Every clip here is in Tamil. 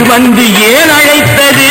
வந்து ஏன் அழைத்தது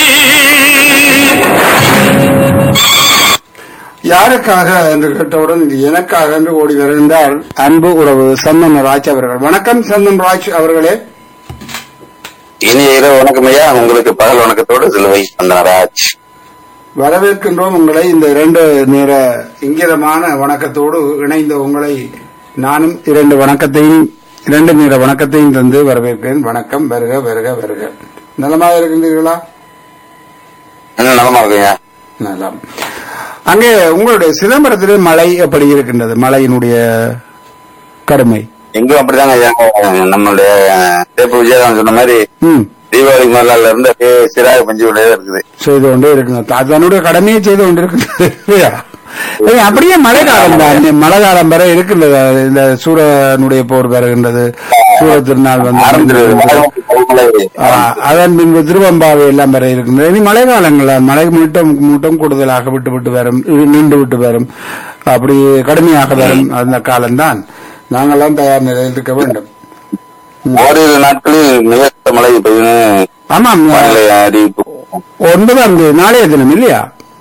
யாருக்காக என்று கேட்டவுடன் இது எனக்காக என்று ஓடி வருகின்றார் அன்பு உறவு சந்தன் ராஜ் அவர்கள் வணக்கம் சந்தன் ராஜ் அவர்களே இனிய இரவு வணக்கம் ஐயா உங்களுக்கு பகல் வணக்கத்தோடு சிலுவை வந்தனராஜ் வரவேற்கின்றோம் உங்களை இந்த இரண்டு நேர இங்கிதமான வணக்கத்தோடு இணைந்த உங்களை நானும் இரண்டு வணக்கத்தையும் இரண்டு நேர வணக்கத்தையும் தந்து வரவேற்கிறேன் வணக்கம் வருக வருக வருக நலமாக இருக்கின்றீர்களா இன்னும் நலமா இருக்குங்க நலம் அங்கே உங்களுடைய சிதம்பரத்திலே மழை எப்படி இருக்கின்றது மழையினுடைய கடுமை எங்கும் அப்படிதாங்க ஐயா நம்மளுடைய தேப்பு விஜயகாந்த் சொன்ன மாதிரி ம் தீபாவளி மல்லால இருந்து அப்படியே சிறாக பஞ்சு விடையே இருக்குது செய்து கொண்டே இருக்குங்க அதனுடைய கடமையை செய்து கொண்டிருக்கிறது இல்லையா? ஏய், அப்படியே மழை காலம் தான் மழை காலம் வரை இருக்கின்றது அது இந்த சூரனுடைய போர் வருகின்றது சூர திருநாள் ஆரம்பிச்சிருது வந்து ஆ, அதன் பின்பு திருவம்பாவை எல்லாம் வர இருக்கின்றது இனி மழை காலங்கள் மழை மூட்டம் மூட்டம் கூடுதலாக விட்டு விட்டு வரும் இது நீண்டு விட்டு வரும் அப்படி கடுமையாக வரும் அந்த காலம்தான் நாங்கெல்லாம் தயார் நிலையில் இருக்க வேண்டும் ஓரிரு நாட்களில் மிக மழை பெய்யும்னு ஆமாம் வானிலை அறிவிப்பு ஒன்பதாம் தேதி நாளைய தினம் இல்லையா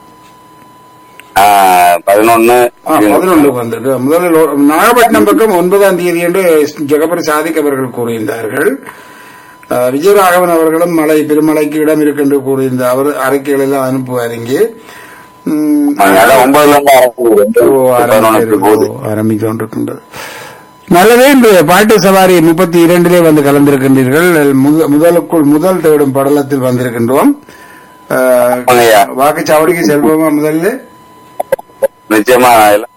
பதினொன்னு ஆ, பதினொன்று வந்தது முதலில் ஒரு- நாகப்பட்டினம் பக்கம் ஒன்பதாம் தேதி என்று ஜெகபர் சாதிக் அவர்கள் கூறியிருந்தார்கள் ஆ, விஜயராகவன் அவர்களும் மழை பெருமழைக்கு இடம் இருக்கு என்று கூறியிருந்தார் அவர் அறிக்கைகள் எல்லாம் அனுப்புவார் இங்கே ம், அதான் ஒன்பதுல இருந்து ஆரம்பிக்குது. ஓ, பதினொன்னுக்கு போகுது ஆரம்பித்து- ஆரம்பித்துக் கொண்டிருக்கின்றது நல்லதே இந்த பாட்டு சவாரி முப்பத்தி இரண்டிலே வந்து கலந்திருக்கின்றீர்கள் முத- முதலுக்குள் முதல் தேடும் படலத்தில் வந்திருக்கின்றோம் ஆ, ஆமாங்கய்யா. வாக்குச்சாவடிக்கு செல்வோமா முதல்ல நிச்சயமா எல்லாம்